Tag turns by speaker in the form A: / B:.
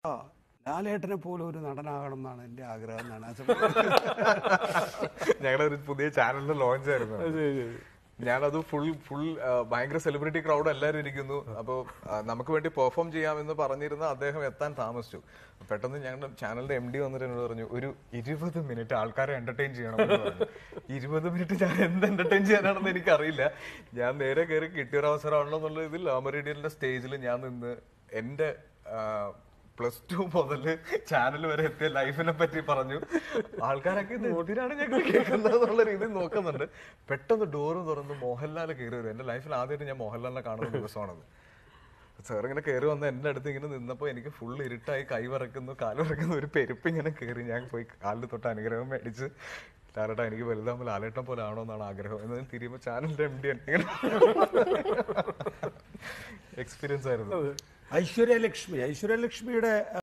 A: ആ ലാലേട്ടനെ പോലെ ഒരു നടനാകണം എന്നാണ് എൻ്റെ ആഗ്രഹം എന്നാണ് ആ സമയത്ത്
B: ഞങ്ങളുടെ ഒരു പുതിയ ചാനലിന്റെ ലോഞ്ച് ആയിരുന്നു ഞാനത് ഫുൾ ഫുൾ ഭയങ്കര സെലിബ്രിറ്റി ക്രൗഡ് എല്ലാവരും ഇരിക്കുന്നു അപ്പോൾ നമുക്ക് വേണ്ടി പെർഫോം ചെയ്യാമെന്ന് പറഞ്ഞിരുന്ന അദ്ദേഹം എത്താൻ താമസിച്ചു പെട്ടെന്ന് ഞങ്ങളുടെ ചാനലിന്റെ എം ഡി വന്നിട്ട് എന്നോട് പറഞ്ഞു ഒരു ഇരുപത് മിനിറ്റ് ആൾക്കാരെ എന്റർടൈൻ ചെയ്യണം എന്ന് പറഞ്ഞു. ഇരുപത് മിനിറ്റ് ഞാൻ എന്ത് എന്റർടൈൻ ചെയ്യാനാണെന്ന് എനിക്കറിയില്ല ഞാൻ നേരെ കയറി കിട്ടിയൊരു അവസരമാണല്ലോ എന്നുള്ള ഇതിൽ അമറേഡിയലിന്റെ സ്റ്റേജിൽ ഞാൻ നിന്ന് എന്റെ പ്ലസ് ടു മുതൽ ചാനൽ വരെ എത്തിയ ലൈഫിനെ പറ്റി പറഞ്ഞു ആൾക്കാരൊക്കെ ഇത് എന്തിനാണ് ഞങ്ങൾ കേൾക്കുന്നത് എന്നുള്ള രീതിയിൽ നോക്കുന്നുണ്ട് പെട്ടെന്ന് ഡോറ് തുറന്ന് മോഹൻലാൽ കയറി വരും എന്റെ ലൈഫിൽ ആദ്യമായിട്ട് ഞാൻ മോഹൻലാലിനെ കാണുന്ന ദിവസമാണത് സാർ ഇങ്ങനെ കയറി വന്ന് എൻ്റെ അടുത്ത് ഇങ്ങനെ നിന്നപ്പോൾ എനിക്ക് ഫുൾ ഇരുട്ടായി കൈ വിറക്കുന്നു കാല് വിറക്കുന്നു ഒരു പെരുപ്പ് ഇങ്ങനെ കയറി ഞാൻ പോയി കാലിൽ തൊട്ട് അനുഗ്രഹം മേടിച്ച് ലാലേട്ടാ എനിക്ക് വലുതാകുമ്പോൾ ലാലേട്ടൻ പോലെ ആണോ എന്നാണ് ആഗ്രഹം എന്നതിന് തിരിയുമ്പോൾ ചാനലിന്റെ എം ഡി ഇങ്ങനെ എക്സ്പീരിയൻസ് ആയിരുന്നു
A: ഐശ്വര്യലക്ഷ്മി ഐശ്വര്യലക്ഷ്മിയുടെ